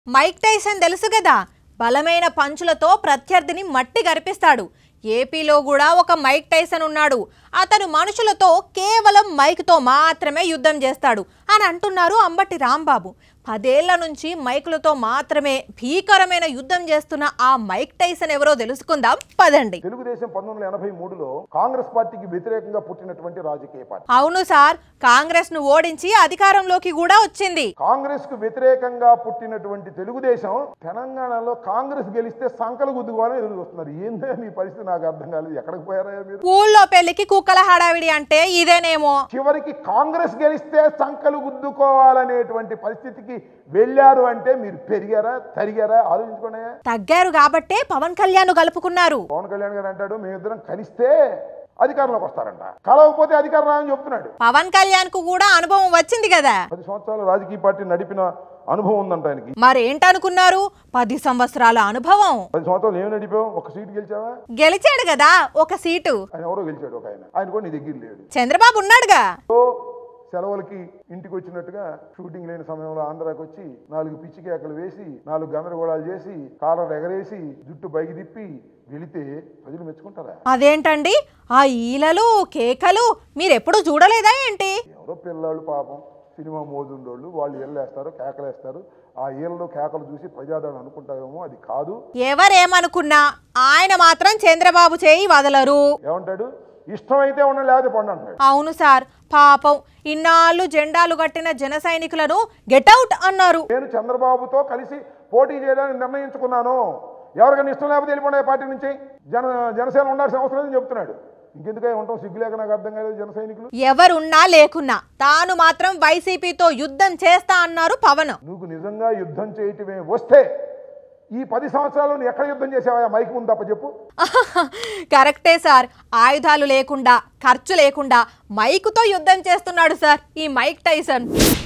Mike Tyson తెలుసు కదా బలమైన పంచులతో ప్రత్యర్థిని మట్టి గరిపిస్తాడు ఏపీలో కూడా ఒక మైక్ టైసన్ ఉన్నాడు అతను మనుషులతో కేవలం మైక్తో మాత్రమే యుద్ధం చేస్తాడు అని అంటున్నారు అంబటి రాంబాబు పదేళ్ల నుంచి మైకులతో మాత్రమే భీకరమైన యుద్ధం చేస్తున్న ఆ మైక్ టైసన్ ఎవరో తెలుసుకుందాం పదండి తెలుగుదేశం పంతొమ్మిది వందల ఎనభై మూడులో కాంగ్రెస్ పార్టీకి వ్యతిరేకంగా పుట్టినటువంటి రాజకీయ పార్టీ అవును సార్ కాంగ్రెస్ ను ఓడించి అధికారంలోకి కూడా వచ్చింది కాంగ్రెస్ కు వ్యతిరేకంగా పుట్టినటువంటి తెలుగుదేశం తెలంగాణలో కాంగ్రెస్ గెలిస్తే సంకలు గుద్దుకోవాలని ఎదురు చూస్తున్నారు ఏందో మీ పరిస్థితి నాకు అర్థం కాలేదు ఎక్కడికి పోయారా మీరు ఊళ్ళో పెళ్లికి కుక్కల హడావిడి అంటే ఇదేనేమో చివరికి కాంగ్రెస్ గెలిస్తే సంకలు గుద్దుకోవాలనేటువంటి పరిస్థితికి వెళ్ళారు అంటే మీరు పెరిగారా తరిగారా ఆలోచించుకోండి తగ్గారు కాబట్టే పవన్ కళ్యాణ్ కలుపుకున్నారు పవన్ కళ్యాణ్ గారు అంటాడు మేమిద్దరం కలిస్తే అధికారంలోకి వస్తారంట కలవకపోతే అధికారం రాని చెప్తున్నాడు పవన్ కళ్యాణ్ కు కూడా అనుభవం వచ్చింది కదా పది సంవత్సరాలు రాజకీయ పార్టీ నడిపిన అనుభవం ఉందంట ఆయనకి మరేంటనుకున్నారు పది సంవత్సరాల అనుభవం పది సంవత్సరాలు ఏమి నడిపావు ఒక సీటు గెలిచావా గెలిచాడు కదా ఒక సీటు ఆయన ఎవరో గెలిచాడు ఒక ఆయన ఆయన కూడా నీ దగ్గర లేడు చంద్రబాబు ఉన్నాడుగా సో సెలవులకి ఇంటికి వచ్చినట్టుగా షూటింగ్ లేని సమయంలో ఆంధ్రాకి వచ్చి నాలుగు పిచ్చి కేకలు వేసి నాలుగు గందరగోళాలు చేసి కాలర్ ఎగరేసి జుట్టు బైకి తిప్పి వెళితే ప్రజలు మెచ్చుకుంటారా అదేంటండి ఆ ఈలలు కేకలు మీరెప్పుడు చూడలేదా ఏంటి ఎవరో పిల్లాళ్ళు పాపం సినిమా మోజుండోళ్ళు వాళ్ళు ఎల్లేస్తారు కేకలేస్తారు ఆ ఈలలో కేకలు చూసి ప్రజాదరణ అనుకుంటారేమో అది కాదు ఎవరేమనుకున్నా ఆయన మాత్రం చంద్రబాబు చేయి వదలరు ఏమంటాడు ఇష్టమైతే ఉండండి లేకపోతే పండు అంటాడు అవును సార్ పాపం ఇన్నాళ్ళు జెండాలు కట్టిన జన సైనికులను గెటౌట్ అన్నారు నేను చంద్రబాబుతో కలిసి పోటీ చేయడానికి నిర్ణయించుకున్నాను ఎవరికైనా ఇష్టం లేకపోతే వెళ్ళిపోయిన పార్టీ నుంచి జన జనసేన ఉండాల్సిన అవసరం లేదని చెప్తున్నాడు ఇంకెందుకై ఉంటాం సిగ్గు లేక నాకు అర్థం కాలేదు జన సైనికులు ఎవరున్నా లేకున్నా తాను మాత్రం వైసీపీతో యుద్ధం చేస్తా అన్నారు పవన్ నువ్వు నిజంగా యుద్ధం చేయటమే వస్తే ఈ పది సంవత్సరాలు నువ్వు ఎక్కడ యుద్ధం చేసావా మైక్ ముందు తప్ప చెప్పు కరెక్టే సార్ ఆయుధాలు లేకుండా ఖర్చు లేకుండా మైకుతో యుద్ధం చేస్తున్నాడు సార్ ఈ మైక్ టైసన్